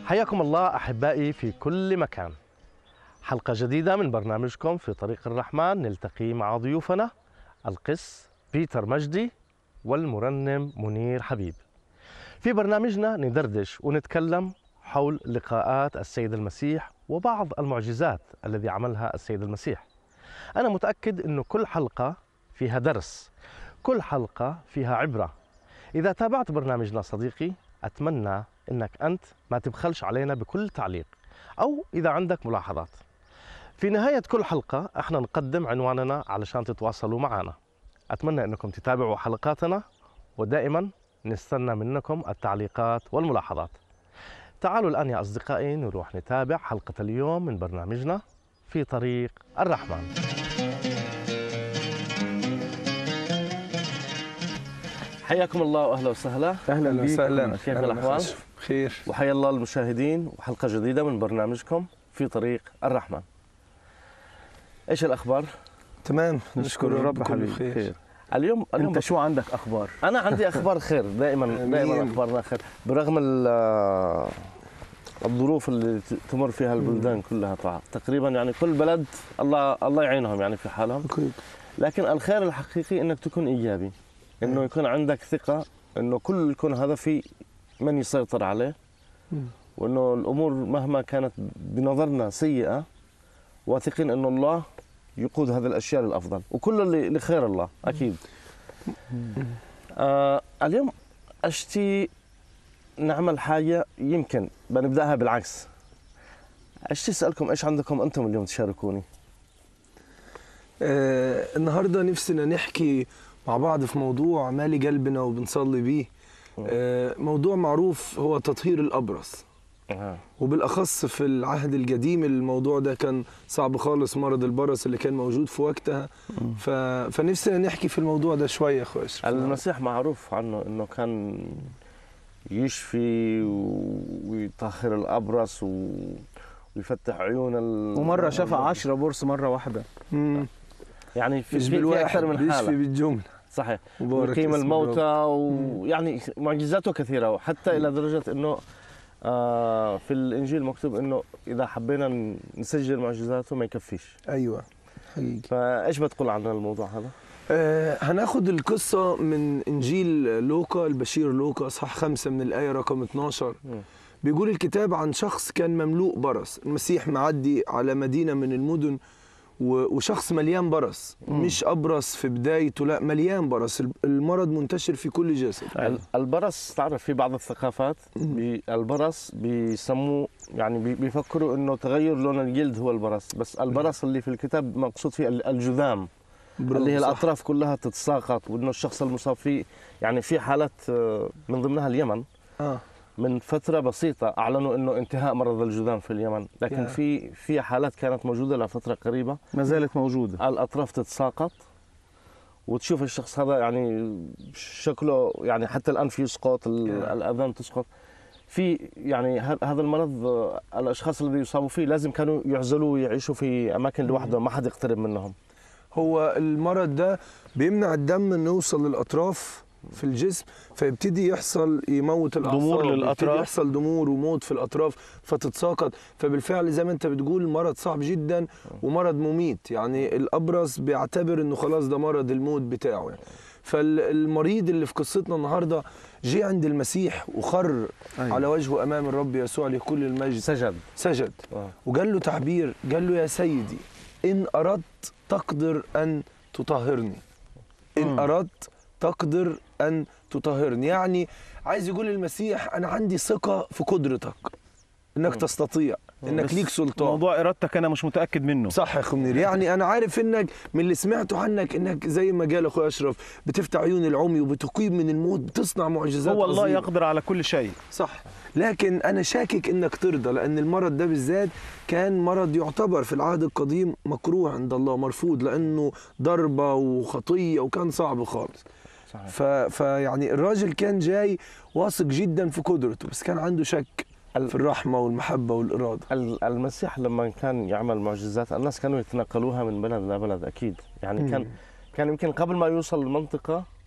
حياكم الله احبائي في كل مكان. حلقه جديده من برنامجكم في طريق الرحمن نلتقي مع ضيوفنا القس بيتر مجدي والمرنم منير حبيب. في برنامجنا ندردش ونتكلم حول لقاءات السيد المسيح وبعض المعجزات الذي عملها السيد المسيح. انا متاكد انه كل حلقه فيها درس، كل حلقه فيها عبره. اذا تابعت برنامجنا صديقي اتمنى انك انت ما تبخلش علينا بكل تعليق او اذا عندك ملاحظات. في نهايه كل حلقه احنا نقدم عنواننا علشان تتواصلوا معنا. اتمنى انكم تتابعوا حلقاتنا ودائما نستنى منكم التعليقات والملاحظات. تعالوا الان يا اصدقائي نروح نتابع حلقه اليوم من برنامجنا في طريق الرحمن. حياكم الله واهلا وسهلا اهلا بك وسهلا. كيف أهلا الاحوال؟ أشرف. بخير وحيا الله المشاهدين وحلقه جديده من برنامجكم في طريق الرحمن. ايش الاخبار؟ تمام نشكر الرب كله حبيبي خير. خير اليوم اليوم انت شو عندك اخبار انا عندي اخبار خير دائما دائما آمين. اخبارنا خير برغم ال- الظروف اللي ت- تمر فيها البلدان كلها طبعا تقريبا يعني كل بلد الله الله يعينهم يعني في حالهم أكيد. لكن الخير الحقيقي انك تكون ايجابي انه يكون عندك ثقه انه كل الكون هذا في من يسيطر عليه مم. وانه الامور مهما كانت بنظرنا سيئه واثقين انه الله يقود هذه الاشياء للافضل وكل اللي لخير الله اكيد آه اليوم اشتي نعمل حاجه يمكن بنبداها بالعكس اشتي اسالكم ايش عندكم انتم اليوم تشاركوني آه النهارده نفسنا نحكي مع بعض في موضوع مالي قلبنا وبنصلي بيه آه موضوع معروف هو تطهير الابرص آه. وبالاخص في العهد القديم الموضوع ده كان صعب خالص مرض البرص اللي كان موجود في وقتها ف... فنفسنا نحكي في الموضوع ده شويه يا اخويا أشرف. المسيح معروف عنه انه كان يشفي ويطهر الابرص و... ويفتح عيون ال... ومره شفى عشرة برص مره واحده مم. يعني في, مش في, في بالواحد اكثر من بيشفي حاله بالجمله صحيح مبارك ويقيم اسم الرب. الموتى ويعني معجزاته كثيره وحتى الى درجه انه آه في الانجيل مكتوب انه اذا حبينا نسجل معجزاته ما يكفيش ايوه حقيقي فايش بتقول عن الموضوع هذا؟ آه هناخد القصة من إنجيل لوقا البشير لوقا أصحاح خمسة من الآية رقم 12 مم. بيقول الكتاب عن شخص كان مملوء برص المسيح معدي على مدينة من المدن و- وشخص مليان برص مم. مش أبرص في بدايته لا مليان برص المرض منتشر في كل جسد ال- البرص تعرف في بعض الثقافات مم. بي البرص بيسموه يعني بي- بيفكروا انه تغير لون الجلد هو البرص بس البرص اللي في الكتاب مقصود فيه ال- الجذام اللي هي صح. الاطراف كلها تتساقط وانه الشخص المصاب فيه يعني في حالات آه، من ضمنها اليمن آه. من فترة بسيطة أعلنوا أنه انتهاء مرض الجذام في اليمن لكن يا. في في حالات كانت موجودة لفترة قريبة ما زالت موجوده الأطراف تتساقط وتشوف الشخص هذا يعني شكله يعني حتى الأنف يسقط ال- يا. الأذان تسقط في يعني ه- هذا المرض آه، الأشخاص اللي يصابوا فيه لازم كانوا يعزلوا ويعيشوا في أماكن لوحدهم ما حد يقترب منهم هو المرض ده بيمنع الدم انه يوصل للاطراف في الجسم فيبتدي يحصل يموت الاعصاب ضمور يبتدي للأطراف. يحصل ضمور وموت في الاطراف فتتساقط فبالفعل زي ما انت بتقول مرض صعب جدا ومرض مميت يعني الابرص بيعتبر انه خلاص ده مرض الموت بتاعه يعني فالمريض اللي في قصتنا النهارده جه عند المسيح وخر أيوة. على وجهه امام الرب يسوع لكل المجد سجد سجد آه. وقال له تعبير قال له يا سيدي إن أردت تقدر أن تطهرني إن مم. أردت تقدر أن تطهرني يعني عايز يقول المسيح أنا عندي ثقة في قدرتك إنك مم. تستطيع إنك بس ليك سلطان موضوع ارادتك انا مش متاكد منه صح يا اخو منير يعني انا عارف انك من اللي سمعته عنك انك زي ما قال اخويا اشرف بتفتح عيون العمي وبتقيم من الموت بتصنع معجزات هو الله عظيمة. يقدر على كل شيء صح لكن انا شاكك انك ترضى لان المرض ده بالذات كان مرض يعتبر في العهد القديم مكروه عند الله مرفوض لانه ضربه وخطيه وكان صعب خالص صحيح. ف... فيعني الراجل كان جاي واثق جدا في قدرته بس كان عنده شك في الرحمه والمحبه والاراده ال- المسيح لما كان يعمل معجزات الناس كانوا يتنقلوها من بلد لبلد اكيد يعني كان كان يمكن قبل ما يوصل المنطقه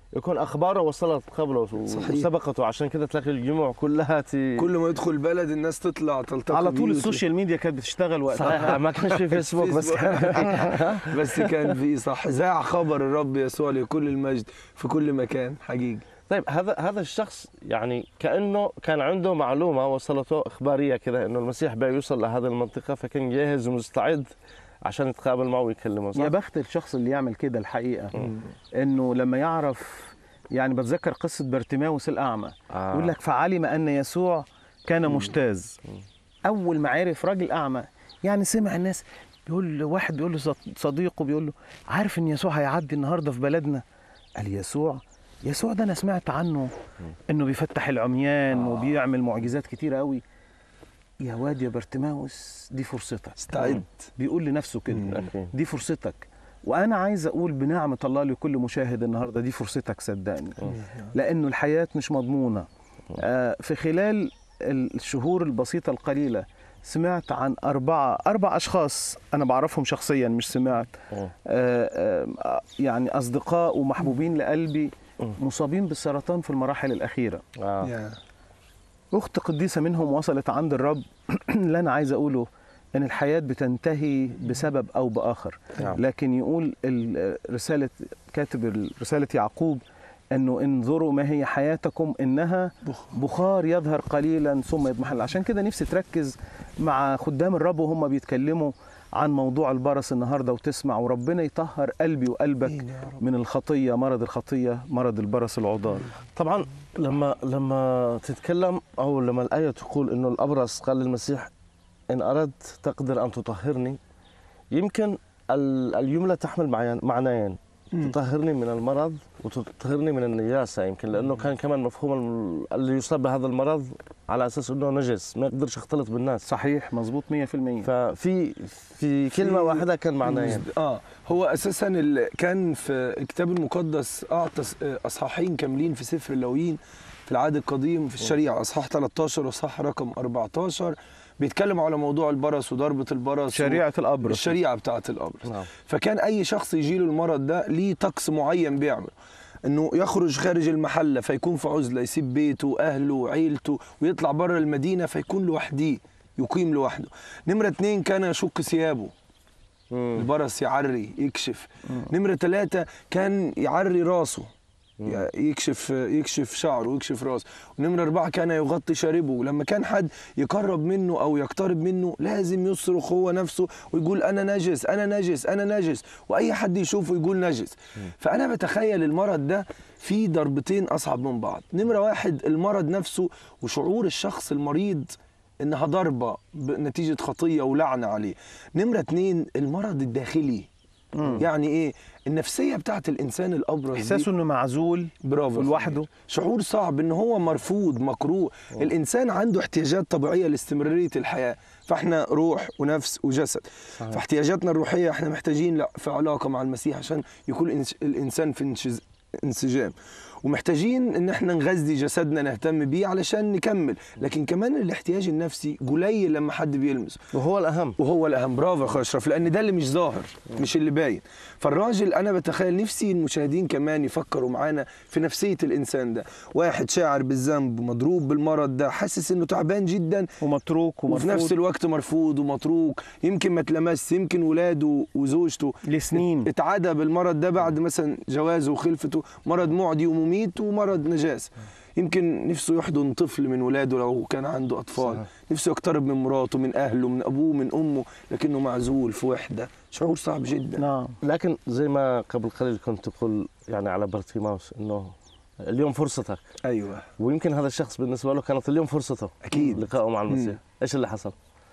يكون اخباره وصلت قبله و- صحيح. وسبقته عشان كده تلاقي الجموع كلها تي... كل ما يدخل بلد الناس تطلع تلتقي على طول بيه. السوشيال ميديا كانت بتشتغل وقتها صحيح ما كانش في فيسبوك بس كان بس كان في صح ذاع خبر الرب يسوع لكل المجد في كل مكان حقيقي طيب هذا هذا الشخص يعني كانه كان عنده معلومه وصلته اخباريه كده انه المسيح بيوصل لهذه المنطقه فكان جاهز ومستعد عشان يتقابل معه ويكلمه صح؟ يا بخت الشخص اللي يعمل كده الحقيقه انه لما يعرف يعني بتذكر قصه برتيماوس الاعمى آه. يقول لك فعلم ان يسوع كان مجتاز اول ما عرف راجل اعمى يعني سمع الناس بيقول له واحد بيقول له صد- صديقه بيقول له عارف ان يسوع هيعدي النهارده في بلدنا قال يسوع يسوع ده انا سمعت عنه انه بيفتح العميان وبيعمل معجزات كتيره قوي يا واد يا برتيماوس دي فرصتك استعد بيقول لنفسه كده أكيد. دي فرصتك وانا عايز اقول بنعمه الله لكل مشاهد النهارده دي فرصتك صدقني لانه الحياه مش مضمونه آه، في خلال الشهور البسيطه القليله سمعت عن أربعة أربع أشخاص أنا بعرفهم شخصيا مش سمعت مم. آه، آه، يعني أصدقاء ومحبوبين لقلبي مم. مصابين بالسرطان في المراحل الأخيرة آه. يا. أخت قديسة منهم وصلت عند الرب اللي أنا عايز أقوله إن الحياة بتنتهي بسبب أو بآخر نعم. لكن يقول ال- رسالة كاتب رسالة يعقوب أنه انظروا ما هي حياتكم إنها بخار يظهر قليلا ثم يضمحل عشان كده نفسي تركز مع خدام الرب وهم بيتكلموا عن موضوع البرص النهارده وتسمع وربنا يطهر قلبي وقلبك آمين يا رب. من الخطيه مرض الخطيه مرض البرص العضال طبعا لما لما تتكلم او لما الايه تقول انه الابرص قال للمسيح ان اردت تقدر ان تطهرني يمكن ال- الجمله تحمل معين- معنيين مم. تطهرني من المرض وتطهرني من النجاسه يمكن لانه كان كمان مفهوم ال- اللي يصاب بهذا المرض على اساس انه نجس ما يقدرش يختلط بالناس صحيح مظبوط 100% ففي في كلمه واحده كان معنيين اه هو اساسا ال- كان في الكتاب المقدس اعطى س- اصحاحين كاملين في سفر اللويين في العهد القديم في الشريعه اصحاح 13 واصحاح رقم 14 بيتكلموا على موضوع البرص وضربه البرص شريعه الابرص الشريعه بتاعه الابرص نعم فكان اي شخص يجيله المرض ده ليه طقس معين بيعمل انه يخرج خارج المحله فيكون في عزله يسيب بيته اهله وعيلته ويطلع بره المدينه فيكون لوحده يقيم لوحده نمره اتنين كان يشق ثيابه مم. البرص يعري يكشف نمرة ثلاثة كان يعري راسه ي- يكشف يكشف شعره ويكشف راسه ونمرة أربعة كان يغطي شاربه لما كان حد يقرب منه أو يقترب منه لازم يصرخ هو نفسه ويقول أنا نجس أنا نجس أنا نجس وأي حد يشوفه يقول نجس فأنا بتخيل المرض ده في ضربتين أصعب من بعض نمرة واحد المرض نفسه وشعور الشخص المريض انها ضربه نتيجه خطيه ولعنه عليه نمره اتنين المرض الداخلي يعني ايه النفسيه بتاعت الانسان الابرص دي احساسه انه معزول برافو لوحده. صحيح. شعور صعب ان هو مرفوض مكروه الانسان عنده احتياجات طبيعيه لاستمراريه الحياه فاحنا روح ونفس وجسد صحيح. فاحتياجاتنا الروحيه احنا محتاجين لا في علاقه مع المسيح عشان يكون الإنس- الانسان في انشز- انسجام ومحتاجين ان احنا نغذي جسدنا نهتم بيه علشان نكمل لكن كمان الاحتياج النفسي قليل لما حد بيلمسه وهو الاهم وهو الاهم برافو يا اخويا اشرف لان ده اللي مش ظاهر مش اللي باين فالراجل انا بتخيل نفسي المشاهدين كمان يفكروا معانا في نفسيه الانسان ده واحد شاعر بالذنب ومضروب بالمرض ده حاسس انه تعبان جدا ومتروك وفي ومرفوض نفس الوقت مرفوض ومتروك يمكن ما اتلمس يمكن ولاده وزوجته لسنين اتعدى بالمرض ده بعد مثلا جوازه وخلفته مرض معدي ومميت ومرض نجاس يمكن نفسه يحضن طفل من ولاده لو كان عنده اطفال صحيح. نفسه يقترب من مراته من اهله من ابوه من امه لكنه معزول في وحده شعور صعب جدا نعم لكن زي ما قبل قليل كنت تقول يعني على برتيماوس انه اليوم فرصتك ايوه ويمكن هذا الشخص بالنسبه له كانت اليوم فرصته أكيد. لقائه مع المسيح مم. ايش اللي حصل؟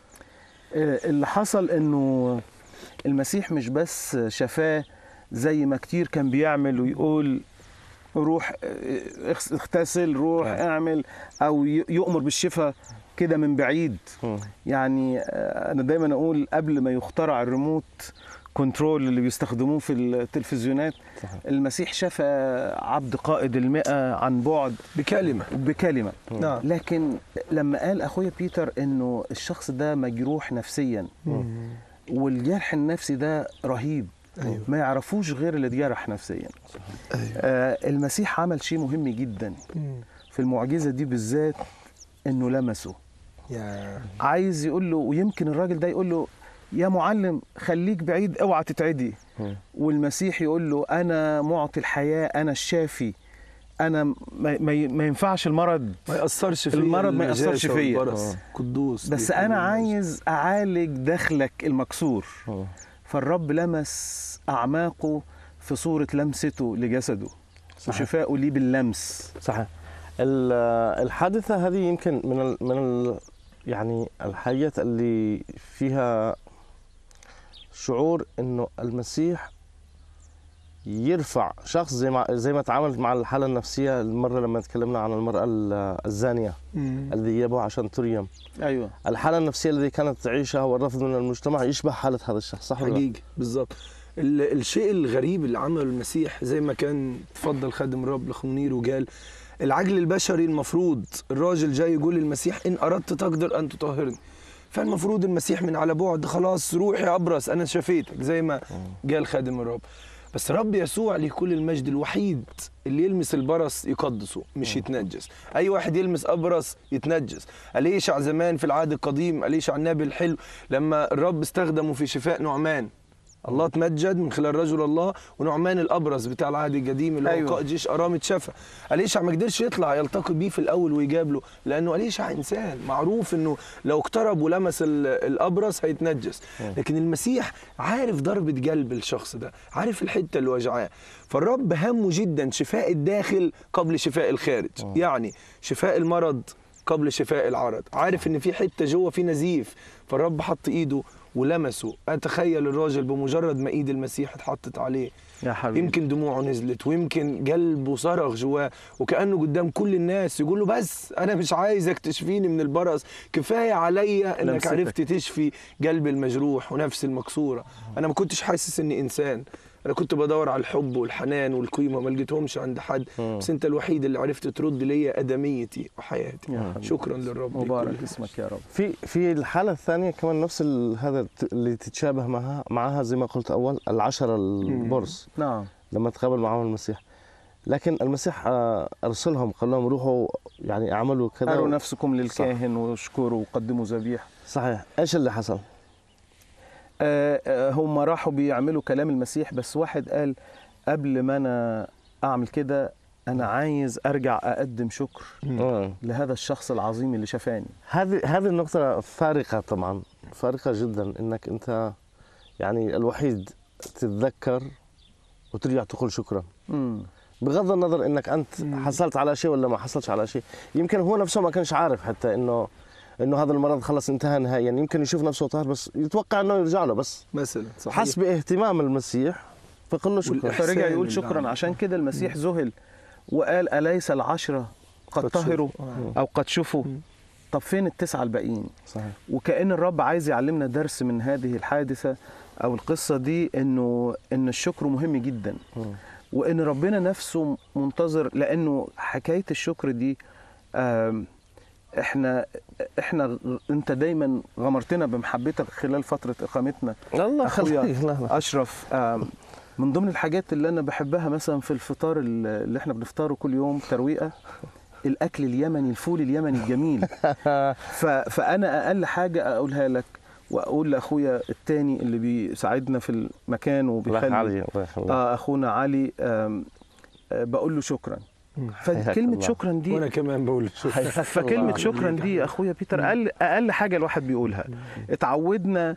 آه، اللي حصل انه المسيح مش بس شفاه زي ما كتير كان بيعمل ويقول روح آه، اغس- اغتسل روح آه. اعمل او ي- يؤمر بالشفاء كده من بعيد مم. يعني آه، انا دايما اقول قبل ما يخترع الريموت كنترول اللي بيستخدموه في التلفزيونات صحيح. المسيح شفى عبد قائد المئة عن بعد بكلمه بكلمة نعم لكن لما قال اخويا بيتر انه الشخص ده مجروح نفسيا والجرح النفسي ده رهيب أيوة. ما يعرفوش غير اللي اتجرح نفسيا أيوة. آه المسيح عمل شيء مهم جدا في المعجزه دي بالذات انه لمسه يا عايز يقول له ويمكن الراجل ده يقول له يا معلم خليك بعيد اوعى تتعدي مم. والمسيح يقول له انا معطي الحياه انا الشافي انا ما, ما, ما ينفعش المرض ما يأثرش فيا المرض ما يأثرش النجاسة فيا. والبرص. آه. قدوس بس بيحب انا الناس. عايز اعالج داخلك المكسور مم. فالرب لمس اعماقه في صوره لمسته لجسده صحيح. وشفائه ليه باللمس صحيح ال- الحادثة هذه يمكن من ال من ال يعني الحاجات اللي فيها شعور انه المسيح يرفع شخص زي ما زي ما تعاملت مع الحالة النفسية المرة لما تكلمنا عن المرأة ال- الزانية مم. الذي جابوها عشان تريم ايوه الحالة النفسية التي كانت تعيشها والرفض من المجتمع يشبه حالة هذا الشخص صح ولا لا؟ حقيقي بالظبط ال- الشيء الغريب اللي عمله المسيح زي ما كان تفضل خادم الرب لخمنير وقال العجل البشري المفروض الراجل جاي يقول للمسيح ان اردت تقدر ان تطهرني فالمفروض المسيح من على بعد خلاص روح يا ابرص انا شفيتك زي ما قال خادم الرب بس رب يسوع ليه كل المجد الوحيد اللي يلمس البرص يقدسه مش يتنجس اي واحد يلمس ابرص يتنجس اليشع زمان في العهد القديم اليشع النبي الحلو لما الرب استخدمه في شفاء نعمان الله تمجد من خلال رجل الله ونعمان الابرص بتاع العهد القديم اللي أيوة. هو قائد جيش ارام اتشفى اليشع ما قدرش يطلع يلتقي بيه في الاول ويجابله لانه اليشع انسان معروف انه لو اقترب ولمس ال- الابرص هيتنجس لكن المسيح عارف ضربه قلب الشخص ده عارف الحته اللي وجعاه فالرب همه جدا شفاء الداخل قبل شفاء الخارج يعني شفاء المرض قبل شفاء العرض عارف ان في حته جوه في نزيف فالرب حط ايده ولمسه اتخيل الراجل بمجرد ما ايد المسيح اتحطت عليه يا حبيبي يمكن دموعه نزلت ويمكن قلبه صرخ جواه وكانه قدام كل الناس يقول له بس انا مش عايزك تشفيني من البرص كفايه عليا انك لمستك. عرفت تشفي قلبي المجروح ونفسي المكسوره انا ما كنتش حاسس اني انسان انا كنت بدور على الحب والحنان والقيمه ما لقيتهمش عند حد مم. بس انت الوحيد اللي عرفت ترد ليا ادميتي وحياتي يا حبيبي. شكرا للرب مبارك لكل اسمك يا رب في في الحالة الثانية كمان نفس ال- هذا الت- اللي تتشابه معها معها زي ما قلت أول العشرة البرص نعم لما تقابل معهم المسيح لكن المسيح آه، أرسلهم قال لهم روحوا يعني اعملوا كذا أروا نفسكم للكاهن واشكروا وقدموا ذبيحة صحيح ايش اللي حصل؟ آه، آه، هم راحوا بيعملوا كلام المسيح بس واحد قال قبل ما أنا أعمل كده أنا عايز أرجع أقدم شكر آه. لهذا الشخص العظيم اللي شفاني هذه هذه النقطة فارقة طبعا فارقة جدا انك انت يعني الوحيد تتذكر وترجع تقول شكرا مم. بغض النظر انك انت مم. حصلت على شيء ولا ما حصلتش على شيء يمكن هو نفسه ما كانش عارف حتى انه انه هذا المرض خلص انتهى نهائيا يعني يمكن يشوف نفسه طاهر بس يتوقع انه يرجع له بس مثلا صحيح حسب اهتمام المسيح فقل له شكرا والإحسان فرجع يقول اللي شكرا عمله. عشان كده المسيح ذهل وقال أليس العشرة قد قد طهروا شفوا. آه. أو قد شفوا مم. طب فين التسعة الباقيين صحيح وكأن الرب عايز يعلمنا درس من هذه الحادثة أو القصة دي إنه إن الشكر مهم جدا مم. وإن ربنا نفسه منتظر لأنه حكاية الشكر دي آم، إحنا إحنا غ- أنت دايما غمرتنا بمحبتك خلال فترة إقامتنا الله أخويا يخليك لا لا. أشرف آم، من ضمن الحاجات اللي أنا بحبها مثلا في الفطار ال- اللي إحنا بنفطره كل يوم ترويقة الأكل اليمني الفول اليمني الجميل ف... فانا اقل حاجه اقولها لك واقول لاخويا التاني اللي بيساعدنا في المكان الله وبيخلي علي الله يخليك آه اخونا علي آم، آه بقول له شكرا حياك فكلمه الله. شكرا دي وانا كمان بقول شكرا فكلمه الله شكرا دي يا اخويا بيتر اقل اقل حاجه الواحد بيقولها اتعودنا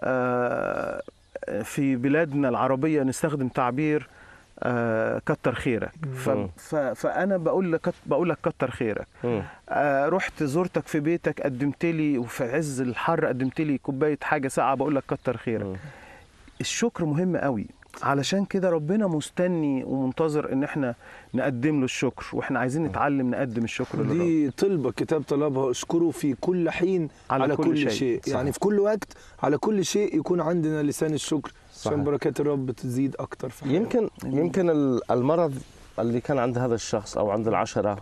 آه، في بلادنا العربيه نستخدم تعبير آه، كتر خيرك ف... مم. ف... فانا بقول لك بقول لك كتر خيرك مم. آه، رحت زرتك في بيتك قدمت لي وفي عز الحر قدمت لي كوبايه حاجه ساقعه بقول لك كتر خيرك مم. الشكر مهم قوي علشان كده ربنا مستني ومنتظر ان احنا نقدم له الشكر واحنا عايزين نتعلم نقدم الشكر للرب دي طلبة كتاب طلبها اشكره في كل حين على على, كل كل, شيء. شيء, صحيح. يعني في كل وقت على كل شيء يكون عندنا لسان الشكر صحيح. عشان بركات الرب تزيد اكتر في حياتنا. يمكن يمكن ال- المرض اللي كان عند هذا الشخص او عند العشره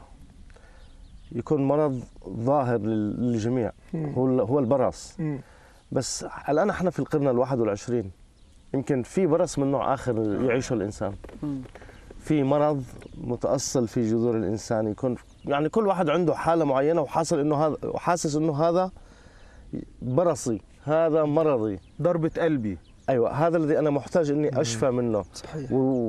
يكون مرض ظاهر لل- للجميع مم. هو ال- هو البرص مم. بس الان احنا في القرن الواحد والعشرين يمكن في برص من نوع اخر يعيشه الانسان في مرض متاصل في جذور الانسان يكون يعني كل واحد عنده حاله معينه وحاصل انه هذا وحاسس انه هذا برصي هذا مرضي ضربة قلبي ايوه هذا الذي انا محتاج اني اشفى منه صحيح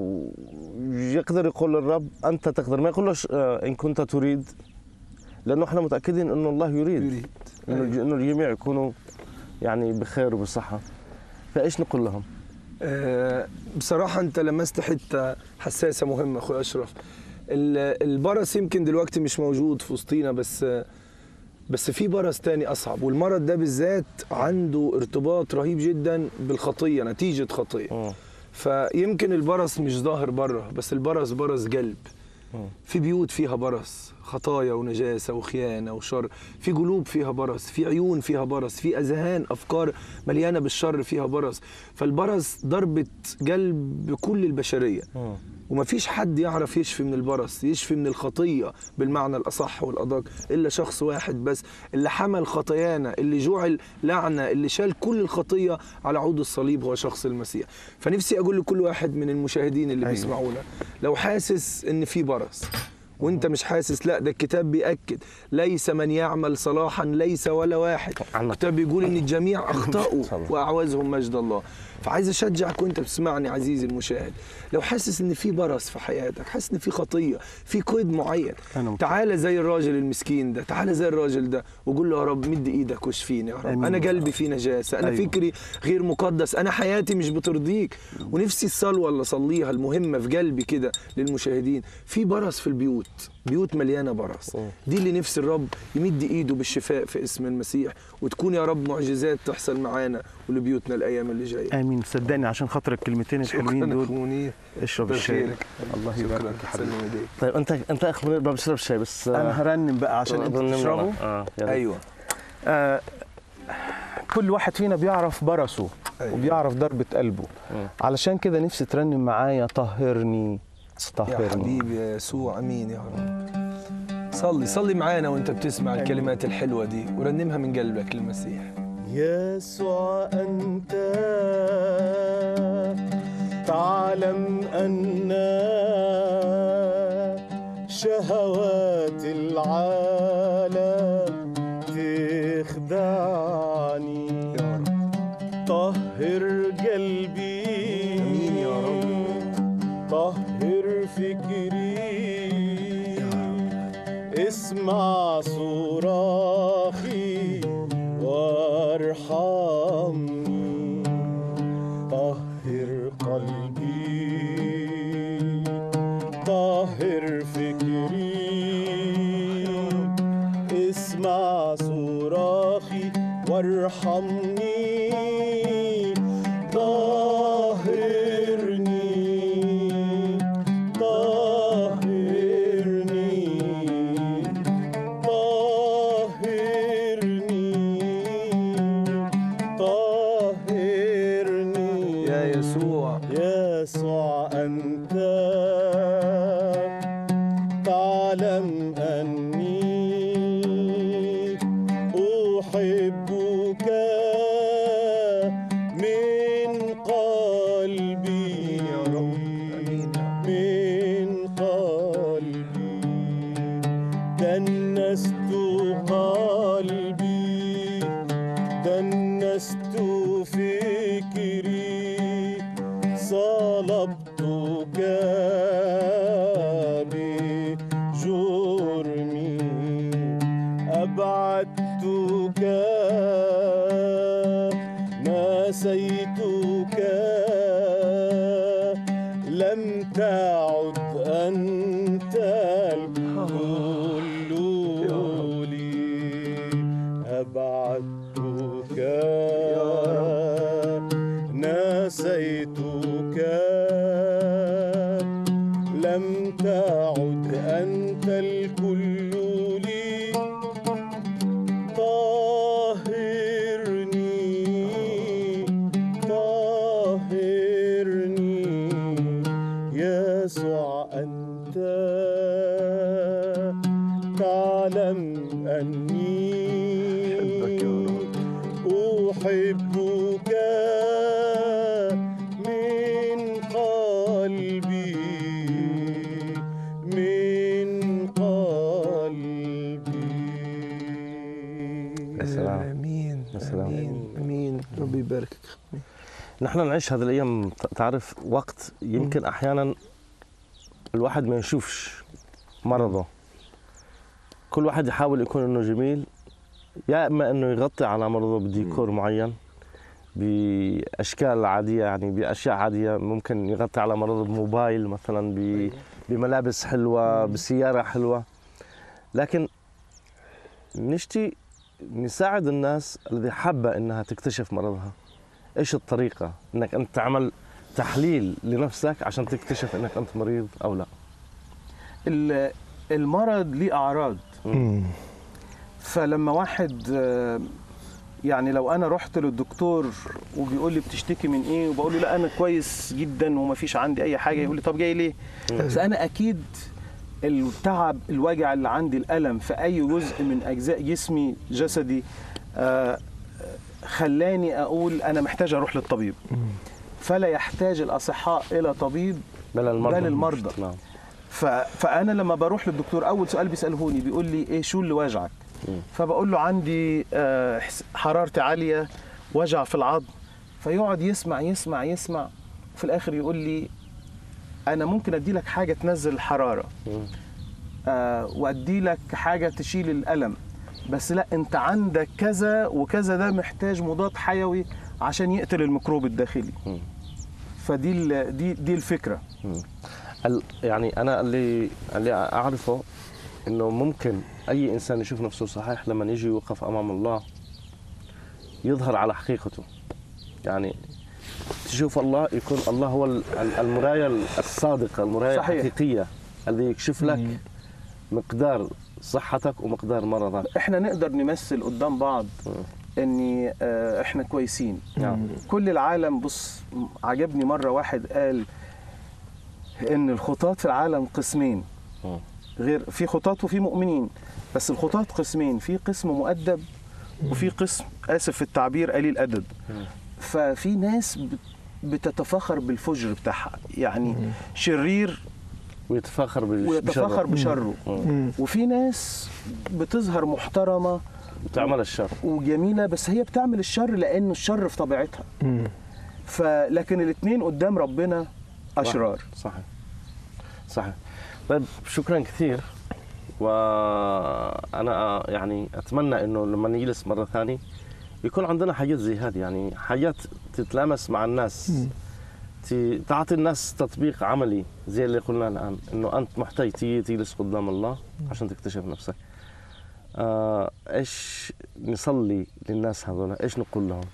ويقدر يقول للرب انت تقدر ما يقولش آه، ان كنت تريد لانه احنا متاكدين انه الله يريد, يريد انه أيوة. انه الجميع يكونوا يعني بخير وبصحه فايش نقول لهم؟ آه، بصراحة أنت لمست حتة حساسة مهمة أخوي أشرف ال- البرص يمكن دلوقتي مش موجود في وسطينا بس بس في برص تاني أصعب والمرض ده بالذات عنده ارتباط رهيب جدا بالخطية نتيجة خطية مم. فيمكن البرص مش ظاهر بره بس البرص برص قلب مم. في بيوت فيها برص خطايا ونجاسة وخيانة وشر في قلوب فيها برص في عيون فيها برص في أذهان أفكار مليانة بالشر فيها برص فالبرص ضربة قلب بكل البشرية مم. ومفيش حد يعرف يشفي من البرص يشفي من الخطية بالمعنى الأصح والأدق إلا شخص واحد بس اللي حمل خطايانا اللي جعل لعنة اللي شال كل الخطية على عود الصليب هو شخص المسيح فنفسي أقول لكل واحد من المشاهدين اللي أيوة. بيسمعونا لو حاسس إن في برص وانت مش حاسس لا ده الكتاب بيأكد ليس من يعمل صلاحا ليس ولا واحد عنك. الكتاب بيقول ان الجميع اخطأوا صلى. واعوزهم مجد الله فعايز اشجعك وانت بتسمعني عزيزي المشاهد لو حاسس ان في برص في حياتك حاسس ان في خطيه في قيد معين أنا مت- تعالى زي الراجل المسكين ده تعالى زي الراجل ده وقول له يا رب مد ايدك واشفيني يا رب آمين. انا قلبي فيه نجاسه انا أيوة. فكري غير مقدس انا حياتي مش بترضيك ونفسي الصلوه اللي اصليها المهمه في قلبي كده للمشاهدين في برص في البيوت بيوت مليانه برص أوه. دي اللي نفسي الرب يمد ايده بالشفاء في اسم المسيح وتكون يا رب معجزات تحصل معانا ولبيوتنا الايام اللي جايه امين صدقني عشان خاطر الكلمتين الحلوين شكرا دول اخو منير اشرب كتر الشاي خيرك. الله شكرا يبارك يا حبيبي سلم ايديك طيب انت انت اخ منير ما بشرب شاي بس آه، انا هرنم بقى عشان انت ظن- تشربه اه يلا. ايوه آه كل واحد فينا بيعرف برصه أيوة. وبيعرف ضربة قلبه مم. علشان كده نفسي ترنم معايا طهرني يا طهرني حبيبي يا يسوع امين يا رب صلي صلي معانا وانت بتسمع الكلمات الحلوه دي ورنمها من قلبك للمسيح يسوع أنت تعلم أن شهوات العالم تخدعني يا رب طهر قلبي آمين يا رب. طهر فكري اسمع صراخي وارحمني طهر قلبي طهر فكري اسمع صراخي وارحمني طهرني طهرني طهرني طهرني يا يسوع يسوع أنت تعلم أني أحبك من قلبي يا رب امين من قلبي دنست قلبي دنست فكري صلبتك بجرمي أبعدتك نسيتك لم تعد أنت الكل لي أبعدتك نسيتك لم تعد أنت الكل لي طهرني طهرني يسوع أنت تعلم أني أحبك يا أحبك ربي يباركك نحن نعيش هذه الايام ت- تعرف وقت يمكن احيانا الواحد ما يشوفش مرضه كل واحد يحاول يكون انه جميل يا اما انه يغطي على مرضه بديكور معين باشكال عاديه يعني باشياء عاديه ممكن يغطي على مرضه بموبايل مثلا ب- بملابس حلوه بسياره حلوه لكن نشتي نساعد الناس الذي حابه انها تكتشف مرضها ايش الطريقه انك انت تعمل تحليل لنفسك عشان تكتشف انك انت مريض او لا ال- المرض ليه اعراض فلما واحد آه، يعني لو انا رحت للدكتور وبيقول لي بتشتكي من ايه وبقول له لا انا كويس جدا ومفيش عندي اي حاجه يقول لي طب جاي ليه بس انا اكيد التعب الوجع اللي عندي الالم في اي جزء من اجزاء جسمي جسدي آه، خلاني اقول انا محتاج اروح للطبيب فلا يحتاج الاصحاء الى طبيب بل المرضى بل المرضى. نعم ف... فانا لما بروح للدكتور اول سؤال بيسالهوني بيقول لي ايه شو اللي واجعك مم. فبقول له عندي آه، حس- حرارتي عاليه وجع في العظم فيقعد يسمع يسمع يسمع في الاخر يقول لي انا ممكن ادي لك حاجه تنزل الحراره مم. آه، وادي لك حاجه تشيل الالم بس لا انت عندك كذا وكذا ده محتاج مضاد حيوي عشان يقتل الميكروب الداخلي مم. فدي ال- دي دي الفكره ال- يعني انا اللي اللي اعرفه انه ممكن اي انسان يشوف نفسه صحيح لما يجي يوقف امام الله يظهر على حقيقته يعني تشوف الله يكون الله هو ال- ال- المرايه الصادقه المرايه صحيح. الحقيقيه اللي يكشف لك مقدار صحتك ومقدار مرضك احنا نقدر نمثل قدام بعض مم. اني آه، احنا كويسين نعم. كل العالم بص عجبني مره واحد قال ان الخطاة في العالم قسمين مم. غير في خطاة وفي مؤمنين بس الخطاة قسمين في قسم مؤدب وفي قسم اسف في التعبير قليل ادب مم. ففي ناس بت- بتتفخر بالفجر بتاعها يعني شرير ويتفاخر بال- ويتفخر بشره. بشره مم. وفي ناس بتظهر محترمه وتعمل الشر وجميله بس هي بتعمل الشر لانه الشر في طبيعتها فلكن الاثنين قدام ربنا اشرار صحيح صحيح طيب شكرا كثير وانا يعني اتمنى انه لما نجلس مره ثانيه يكون عندنا حاجات زي هذه يعني حاجات تتلامس مع الناس ت- تعطي الناس تطبيق عملي زي اللي قلنا الان انه انت محتاج تيجي تجلس قدام الله عشان تكتشف نفسك آه ايش نصلي للناس هذول ايش نقول لهم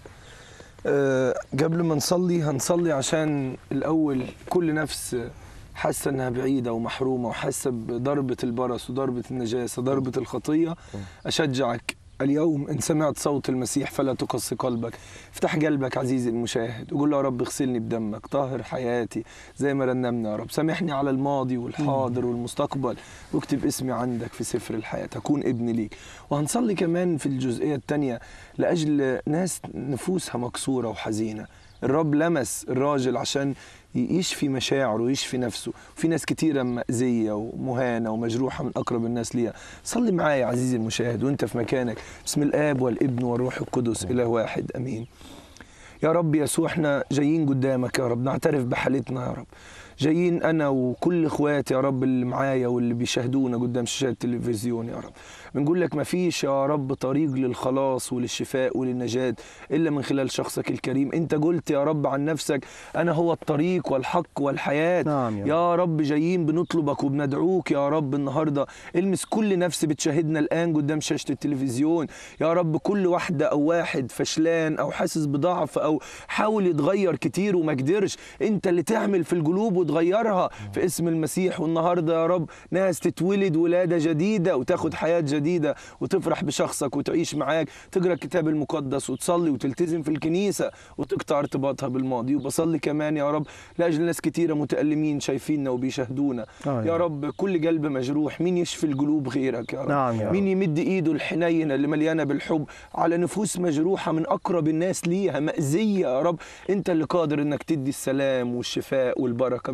آه، قبل ما نصلي هنصلي عشان الأول كل نفس حاسة إنها بعيدة ومحرومة وحاسة بضربة البرص وضربة النجاسة ضربة الخطية أشجعك اليوم إن سمعت صوت المسيح فلا تقص قلبك افتح قلبك عزيزي المشاهد وقول له يا رب اغسلني بدمك طهر حياتي زي ما رنمنا يا رب سامحني على الماضي والحاضر والمستقبل واكتب اسمي عندك في سفر الحياة أكون ابن ليك وهنصلي كمان في الجزئية الثانية لأجل ناس نفوسها مكسورة وحزينة الرب لمس الراجل عشان يشفي مشاعره ويشفي نفسه في ناس كتيرة مأذية ومهانة ومجروحة من أقرب الناس ليها صلي معايا عزيزي المشاهد وانت في مكانك بسم الآب والابن والروح القدس إله واحد أمين يا رب يسوع احنا جايين قدامك يا رب نعترف بحالتنا يا رب جايين انا وكل اخواتي يا رب اللي معايا واللي بيشاهدونا قدام شاشات التلفزيون يا رب بنقول لك ما فيش يا رب طريق للخلاص وللشفاء وللنجاة الا من خلال شخصك الكريم انت قلت يا رب عن نفسك انا هو الطريق والحق والحياة نعم يا رب. يا رب جايين بنطلبك وبندعوك يا رب النهارده المس كل نفس بتشاهدنا الان قدام شاشه التلفزيون يا رب كل واحده او واحد فشلان او حاسس بضعف او حاول يتغير كتير وما قدرش انت اللي تعمل في القلوب وتغيرها في اسم المسيح والنهارده يا رب ناس تتولد ولاده جديده وتاخد حياه جديده وتفرح بشخصك وتعيش معاك تقرا الكتاب المقدس وتصلي وتلتزم في الكنيسه وتقطع ارتباطها بالماضي وبصلي كمان يا رب لاجل ناس كتيره متالمين شايفيننا وبيشاهدونا آه يا يا رب. رب كل قلب مجروح مين يشفي القلوب غيرك يا رب نعم يا رب. مين يمد ايده الحنينه اللي مليانه بالحب على نفوس مجروحه من اقرب الناس ليها مأذيه يا رب انت اللي قادر انك تدي السلام والشفاء والبركه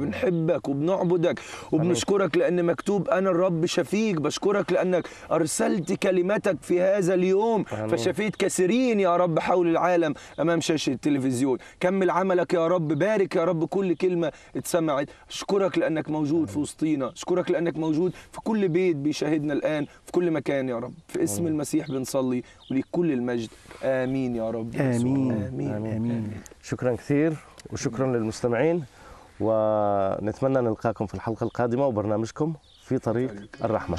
بنحبك وبنعبدك وبنشكرك لأن مكتوب أنا الرب شفيك بشكرك لأنك أرسلت كلمتك في هذا اليوم آمين. فشفيت كثيرين يا رب حول العالم أمام شاشة التلفزيون كمل عملك يا رب بارك يا رب كل كلمة اتسمعت أشكرك لأنك موجود في وسطينا أشكرك لأنك موجود في كل بيت بيشاهدنا الآن في كل مكان يا رب في اسم المسيح بنصلي وليك كل المجد آمين يا رب يسوع. آمين. آمين آمين. امين شكرا كثير وشكرا للمستمعين ونتمنى نلقاكم في الحلقة القادمة وبرنامجكم في طريق الرحمة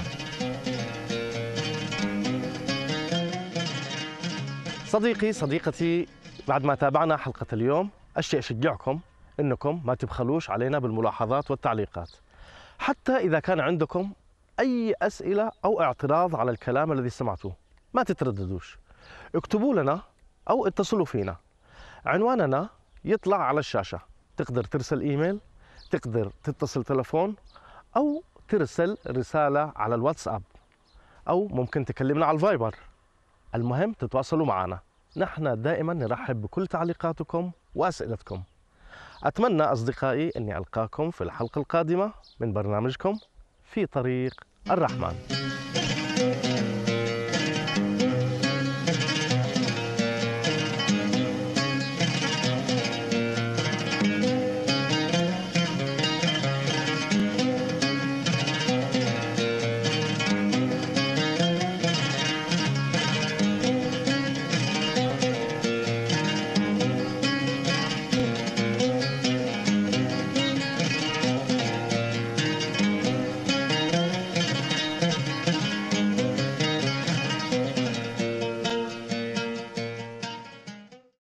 صديقي صديقتي بعد ما تابعنا حلقة اليوم أشياء أشجعكم أنكم ما تبخلوش علينا بالملاحظات والتعليقات حتى إذا كان عندكم أي أسئلة أو اعتراض على الكلام الذي سمعتوه ما تترددوش اكتبوا لنا أو اتصلوا فينا عنواننا يطلع على الشاشة تقدر ترسل إيميل تقدر تتصل تلفون أو ترسل رسالة على الواتساب أو ممكن تكلمنا على الفايبر المهم تتواصلوا معنا نحن دائما نرحب بكل تعليقاتكم وأسئلتكم أتمنى أصدقائي أني ألقاكم في الحلقة القادمة من برنامجكم في طريق الرحمن